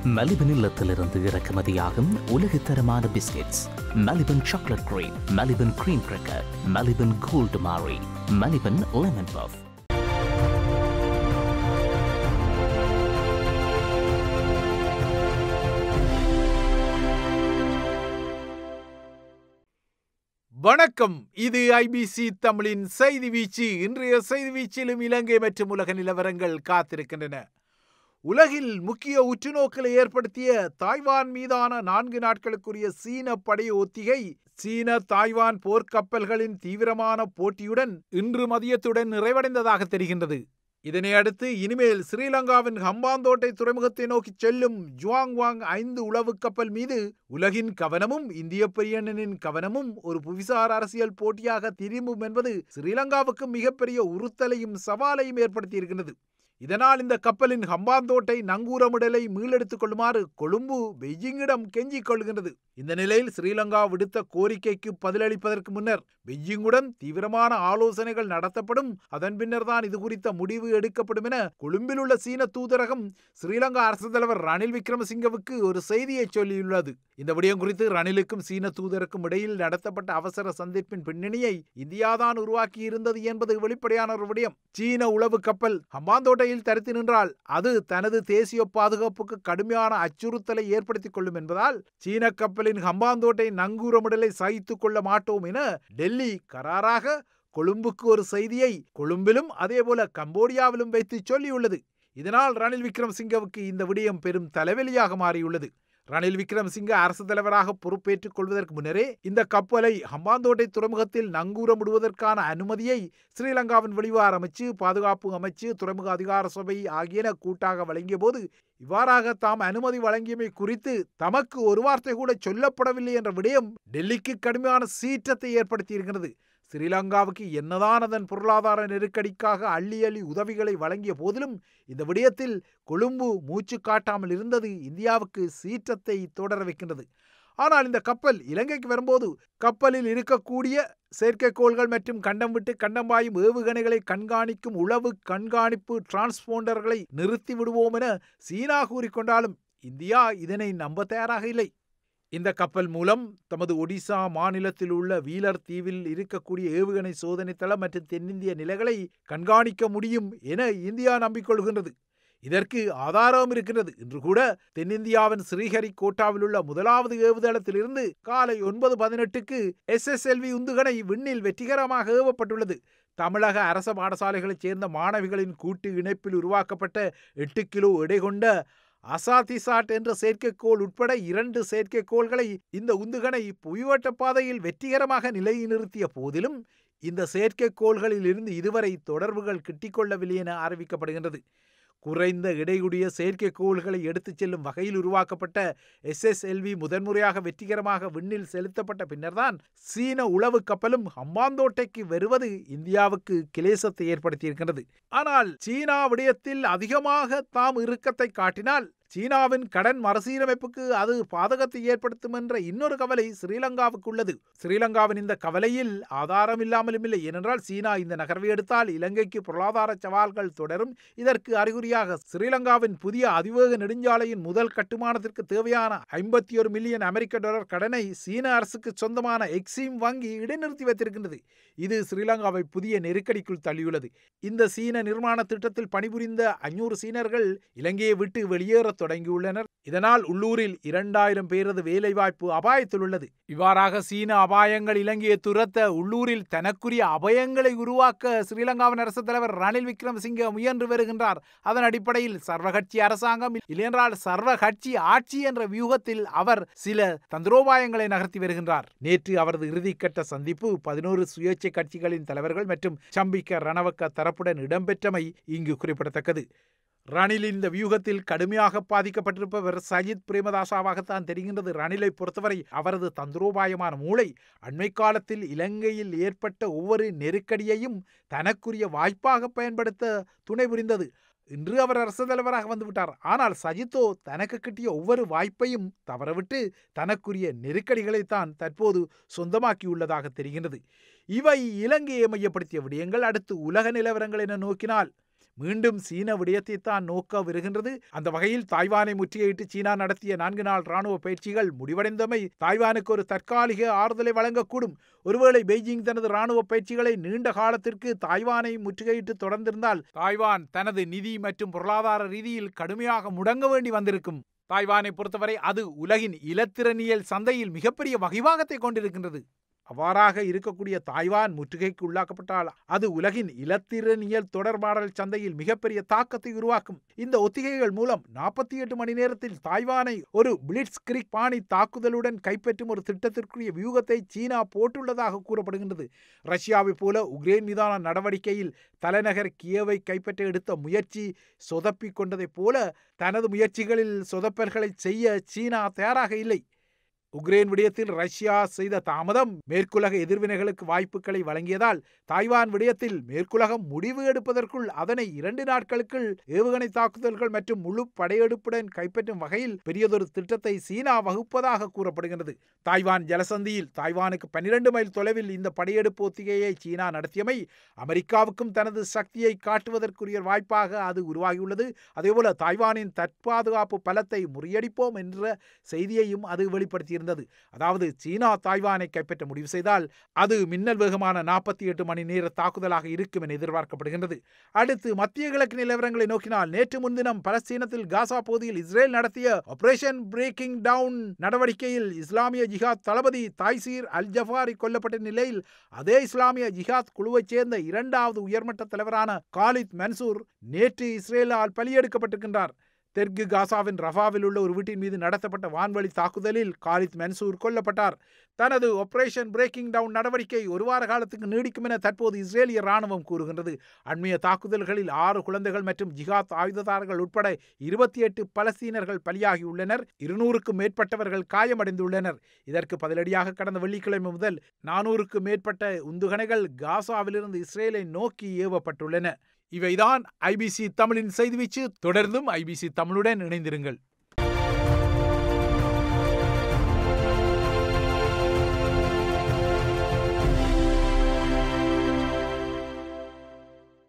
மலிபன் இல்லத்திலிருந்து இறக்குமதியாகும் உலகத்தரமான biscuits Maliban chocolate cream Maliban cream cracker Maliban gold Marie Maliban lemon puff வணக்கம் இது ஐபிசி தமிழின் செய்தி வீச்சு இன்றைய செய்தி வீச்சிலும் இலங்கை மற்றும் உலக நிலவரங்கள் காத்திருக்கின்றன உலகில் முக்கிய உற்றுநோக்கலை ஏற்படுத்திய தாய்வான் மீதான நான்கு நாட்களுக்குரிய சீன படை ஒத்திகை சீன தாய்வான் போர்க்கப்பல்களின் தீவிரமான போட்டியுடன் இன்று மதியத்துடன் நிறைவடைந்ததாக தெரிகின்றது இதனை அடுத்து இனிமேல் ஸ்ரீலங்காவின் ஹம்பாந்தோட்டை துறைமுகத்தை நோக்கி செல்லும் ஜுவாங் வாங் ஐந்து உளவு கப்பல் மீது உலகின் கவனமும் இந்திய பெரியண்ணனின் கவனமும் ஒரு புவிசார் அரசியல் போட்டியாக திரும்பும் என்பது ஸ்ரீலங்காவுக்கு மிகப்பெரிய உறுத்தலையும் சவாலையும் ஏற்படுத்தியிருக்கிறது இதனால் இந்த கப்பலின் ஹம்பாந்தோட்டை நங்கூரமிடலை மீளெடுத்துக் கொள்ளுமாறு கொழும்பு பெய்ஜிங்கிடம் கெஞ்சிக் கொள்கின்றது இந்த நிலையில் ஸ்ரீலங்கா விடுத்த கோரிக்கைக்கு பதிலளிப்பதற்கு முன்னர் பெய்ஜிங்குடன் தீவிரமான ஆலோசனைகள் நடத்தப்படும் அதன் பின்னர் தான் இது குறித்த முடிவு எடுக்கப்படும் என கொழும்பில் உள்ள சீன தூதரகம் ஸ்ரீலங்கா அரசு தலைவர் ரணில் விக்ரமசிங்கவுக்கு ஒரு செய்தியை சொல்லியுள்ளது இந்த விடயம் குறித்து ரணிலுக்கும் சீன தூதருக்கும் இடையில் நடத்தப்பட்ட அவசர சந்திப்பின் பின்னணியை இந்தியாதான் உருவாக்கி இருந்தது என்பது வெளிப்படையான ஒரு விடயம் சீன உளவு கப்பல் ஹம்பாந்தோட்டையில் தரித்து நின்றால் அது தனது தேசிய பாதுகாப்புக்கு கடுமையான அச்சுறுத்தலை ஏற்படுத்திக் கொள்ளும் என்பதால் சீன கப்பலின் ஹம்பாந்தோட்டை நங்கூரமிடலை சகித்துக் கொள்ள மாட்டோம் என டெல்லி கராராக கொழும்புக்கு ஒரு செய்தியை கொழும்பிலும் அதேபோல கம்போடியாவிலும் வைத்து சொல்லியுள்ளது இதனால் ரணில் விக்ரமசிங்கவுக்கு இந்த விடயம் பெரும் தலைவலியாக மாறியுள்ளது ரணில் விக்ரமசிங்க அரசு தலைவராக பொறுப்பேற்றுக் கொள்வதற்கு முன்னரே இந்த கப்பலை ஹம்பாந்தோட்டை துறைமுகத்தில் நங்கூரமிடுவதற்கான அனுமதியை ஸ்ரீலங்காவின் வெளிவார அமைச்சு பாதுகாப்பு அமைச்சு துறைமுக அதிகார சபை ஆகியன கூட்டாக வழங்கிய போது இவ்வாறாக தாம் அனுமதி வழங்கியமை குறித்து தமக்கு ஒரு வார்த்தை கூட சொல்லப்படவில்லை என்ற விடயம் டெல்லிக்கு கடுமையான சீற்றத்தை ஏற்படுத்தியிருக்கிறது ஸ்ரீலங்காவுக்கு என்னதான் அதன் பொருளாதார நெருக்கடிக்காக அள்ளி அள்ளி உதவிகளை வழங்கிய போதிலும் இந்த விடயத்தில் கொழும்பு மூச்சு காட்டாமல் இருந்தது இந்தியாவுக்கு சீற்றத்தை தொடர வைக்கின்றது ஆனால் இந்த கப்பல் இலங்கைக்கு வரும்போது கப்பலில் இருக்கக்கூடிய செயற்கைக்கோள்கள் மற்றும் கண்டம் விட்டு கண்டம் பாயும் ஏவுகணைகளை கண்காணிக்கும் உளவு கண்காணிப்பு டிரான்ஸ்போண்டர்களை நிறுத்தி விடுவோம் என சீனா கூறிக்கொண்டாலும் இந்தியா இதனை நம்ப தயாராக இல்லை இந்த கப்பல் மூலம் தமது ஒடிசா மாநிலத்தில் உள்ள வீலர் தீவில் இருக்கக்கூடிய ஏவுகணை சோதனை தளம் மற்றும் தென்னிந்திய நிலைகளை கண்காணிக்க முடியும் என இந்தியா நம்பிக்கொள்கின்றது இதற்கு ஆதாரம் இருக்கின்றது இன்று கூட தென்னிந்தியாவின் ஸ்ரீஹரிகோட்டாவில் உள்ள முதலாவது ஏவுதளத்திலிருந்து காலை ஒன்பது பதினெட்டுக்கு எஸ் எஸ் எல்வி உந்துகணை விண்ணில் வெற்றிகரமாக ஏவப்பட்டுள்ளது தமிழக அரச பாடசாலைகளைச் சேர்ந்த மாணவிகளின் கூட்டு இணைப்பில் உருவாக்கப்பட்ட எட்டு கிலோ எடை கொண்ட அசாதிசாட் என்ற செயற்கைக்கோள் உட்பட இரண்டு செயற்கைக்கோள்களை இந்த உந்துகணை புவிவட்ட பாதையில் வெற்றிகரமாக நிலைநிறுத்திய போதிலும் இந்த செயற்கைக்கோள்களில் இருந்து இதுவரை தொடர்புகள் கிட்டிக்கொள்ளவில்லை என அறிவிக்கப்படுகின்றது குறைந்த இடையுடைய செயற்கைக்கோள்களை எடுத்துச் செல்லும் வகையில் உருவாக்கப்பட்ட எஸ்எஸ்எல்வி முதன்முறையாக வெற்றிகரமாக விண்ணில் செலுத்தப்பட்ட பின்னர்தான் சீன உளவு கப்பலும் ஹம்பாந்தோட்டைக்கு வருவது இந்தியாவுக்கு கிளேசத்தை ஏற்படுத்தியிருக்கிறது ஆனால் சீனா விடயத்தில் அதிகமாக தாம் இறுக்கத்தை காட்டினால் சீனாவின் கடன் மறுசீரமைப்புக்கு அது பாதகத்தை ஏற்படுத்தும் என்ற இன்னொரு கவலை ஸ்ரீலங்காவுக்கு உள்ளது ஸ்ரீலங்காவின் இந்த கவலையில் ஆதாரம் இல்லாமலும் இல்லை ஏனென்றால் சீனா இந்த நகர்வை எடுத்தால் இலங்கைக்கு பொருளாதார சவால்கள் தொடரும் இதற்கு அறிகுறியாக ஸ்ரீலங்காவின் புதிய அதிவேக நெடுஞ்சாலையின் முதல் கட்டுமானத்திற்கு தேவையான ஐம்பத்தி ஒரு மில்லியன் அமெரிக்க டாலர் கடனை சீன அரசுக்கு சொந்தமான எக்ஸிம் வங்கி இடைநிறுத்தி வைத்திருக்கின்றது இது ஸ்ரீலங்காவை புதிய நெருக்கடிக்குள் தள்ளியுள்ளது இந்த சீன நிர்மாண திட்டத்தில் பணிபுரிந்த அஞ்சூறு சீனர்கள் இலங்கையை விட்டு வெளியேற தொடங்கியுள்ளனர் இதனால் உள்ளூரில் இரண்டாயிரம் பேரது வேலைவாய்ப்பு அபாயத்தில் உள்ளது இவ்வாறாக சீன அபாயங்கள் இலங்கையை துரத்த உள்ளூரில் தனக்குரிய அபயங்களை உருவாக்க ஸ்ரீலங்காவின் அரசு தலைவர் ரணில் விக்ரமசிங்க முயன்று வருகின்றார் அதன் அடிப்படையில் சர்வகட்சி அரசாங்கம் இல்லையென்றால் சர்வகட்சி ஆட்சி என்ற வியூகத்தில் அவர் சில தந்திரோபாயங்களை நகர்த்தி வருகின்றார் நேற்று அவரது இறுதிக்கட்ட சந்திப்பு பதினோரு சுயேட்சை கட்சிகளின் தலைவர்கள் மற்றும் சம்பிக்க ரணவக்க தரப்புடன் இடம்பெற்றமை இங்கு குறிப்பிடத்தக்கது ரணில் இந்த வியூகத்தில் கடுமையாக பாதிக்கப்பட்டிருப்பவர் சஜித் பிரேமதாசாவாகத்தான் தெரிகின்றது ரணிலை பொறுத்தவரை அவரது தந்திரோபாயமான மூளை அண்மை காலத்தில் இலங்கையில் ஏற்பட்ட ஒவ்வொரு நெருக்கடியையும் தனக்குரிய வாய்ப்பாக பயன்படுத்த துணை புரிந்தது இன்று அவர் அரசு தலைவராக வந்துவிட்டார் ஆனால் சஜித்தோ தனக்கு கிட்டிய ஒவ்வொரு வாய்ப்பையும் தவறவிட்டு தனக்குரிய நெருக்கடிகளைத்தான் தற்போது சொந்தமாக்கியுள்ளதாக தெரிகின்றது இவை இலங்கையை மையப்படுத்திய விடயங்கள் அடுத்து உலக நிலவரங்கள் என நோக்கினால் மீண்டும் சீன விடயத்தை தான் நோக்க வருகின்றது அந்த வகையில் தாய்வானை முற்றுகையிட்டு சீனா நடத்திய நான்கு நாள் ராணுவ பயிற்சிகள் முடிவடைந்தமை தாய்வானுக்கு ஒரு தற்காலிக ஆறுதலை வழங்கக்கூடும் ஒருவேளை பெய்ஜிங் தனது ராணுவ பயிற்சிகளை நீண்ட காலத்திற்கு தாய்வானை முற்றுகையிட்டு தொடர்ந்திருந்தால் தாய்வான் தனது நிதி மற்றும் பொருளாதார ரீதியில் கடுமையாக முடங்க வேண்டி வந்திருக்கும் தாய்வானை பொறுத்தவரை அது உலகின் இலத்திரனியல் சந்தையில் மிகப்பெரிய வகிவாகத்தை கொண்டிருக்கின்றது அவ்வாறாக இருக்கக்கூடிய தாய்வான் முற்றுகைக்கு உள்ளாக்கப்பட்டால் அது உலகின் இலத்திரனியல் தொடர்பாடல் சந்தையில் மிகப்பெரிய தாக்கத்தை உருவாக்கும் இந்த ஒத்திகைகள் மூலம் நாற்பத்தி எட்டு மணி நேரத்தில் தாய்வானை ஒரு பிளிட்ஸ் கிரிக் பாணி தாக்குதலுடன் கைப்பற்றும் ஒரு திட்டத்திற்குரிய வியூகத்தை சீனா போட்டுள்ளதாக கூறப்படுகின்றது ரஷ்யாவைப் போல உக்ரைன் மீதான நடவடிக்கையில் தலைநகர் கியவை கைப்பற்ற எடுத்த முயற்சி சொதப்பிக் கொண்டதைப் போல தனது முயற்சிகளில் சொதப்பல்களை செய்ய சீனா தயாராக இல்லை உக்ரைன் விடயத்தில் ரஷ்யா செய்த தாமதம் மேற்குலக எதிர்வினைகளுக்கு வாய்ப்புகளை வழங்கியதால் தாய்வான் விடயத்தில் மேற்குலகம் முடிவு எடுப்பதற்குள் அதனை இரண்டு நாட்களுக்குள் ஏவுகணை தாக்குதல்கள் மற்றும் முழு படையெடுப்புடன் கைப்பற்றும் வகையில் பெரியதொரு திட்டத்தை சீனா வகுப்பதாக கூறப்படுகிறது தாய்வான் ஜலசந்தியில் தாய்வானுக்கு பன்னிரண்டு மைல் தொலைவில் இந்த படையெடுப்பு ஒத்திகையை சீனா நடத்தியமை அமெரிக்காவுக்கும் தனது சக்தியை காட்டுவதற்குரிய வாய்ப்பாக அது உருவாகியுள்ளது அதேபோல தாய்வானின் தற்பாதுகாப்பு பலத்தை முறியடிப்போம் என்ற செய்தியையும் அது வெளிப்படுத்தியிருந்தது அதாவது சீனா தாய்வானை கைப்பற்ற முடிவு செய்தால் அது மின்னல் வேகமான நாற்பத்தி எட்டு மணி நேர தாக்குதலாக இருக்கும் என எதிர்பார்க்கப்படுகின்றது அடுத்து மத்திய கிழக்கு நிலவரங்களை நோக்கினால் நேற்று முன்தினம் பலஸ்தீனத்தில் காசா பகுதியில் இஸ்ரேல் நடத்திய ஆபரேஷன் பிரேக்கிங் டவுன் நடவடிக்கையில் இஸ்லாமிய ஜிஹாத் தளபதி தாய்சீர் அல் ஜஃபாரி கொல்லப்பட்ட நிலையில் அதே இஸ்லாமிய ஜிஹாத் குழுவைச் சேர்ந்த இரண்டாவது உயர்மட்ட தலைவரான காலித் மன்சூர் நேற்று இஸ்ரேலால் பலியெடுக்கப்பட்டிருக்கின்றார் தெற்கு காசாவின் ரஃபாவில் உள்ள ஒரு வீட்டின் மீது நடத்தப்பட்ட வான்வழி தாக்குதலில் காலித் மன்சூர் கொல்லப்பட்டார் தனது ஆபரேஷன் பிரேக்கிங் டவுன் நடவடிக்கை ஒரு வார காலத்துக்கு நீடிக்கும் என தற்போது இஸ்ரேலிய ராணுவம் கூறுகின்றது அண்மைய தாக்குதல்களில் ஆறு குழந்தைகள் மற்றும் ஜிஹாத் ஆயுததாரர்கள் உட்பட இருபத்தி எட்டு பலஸ்தீனர்கள் பலியாகியுள்ளனர் இருநூறுக்கும் மேற்பட்டவர்கள் காயமடைந்துள்ளனர் இதற்கு பதிலடியாக கடந்த வெள்ளிக்கிழமை முதல் நானூறுக்கும் மேற்பட்ட உந்துகணைகள் காசாவிலிருந்து இஸ்ரேலை நோக்கி ஏவப்பட்டுள்ளன இவைதான் ஐபிசி தமிழின் செய்தி வீச்சு தொடர்ந்தும் ஐபிசி தமிழுடன் இணைந்திருங்கள்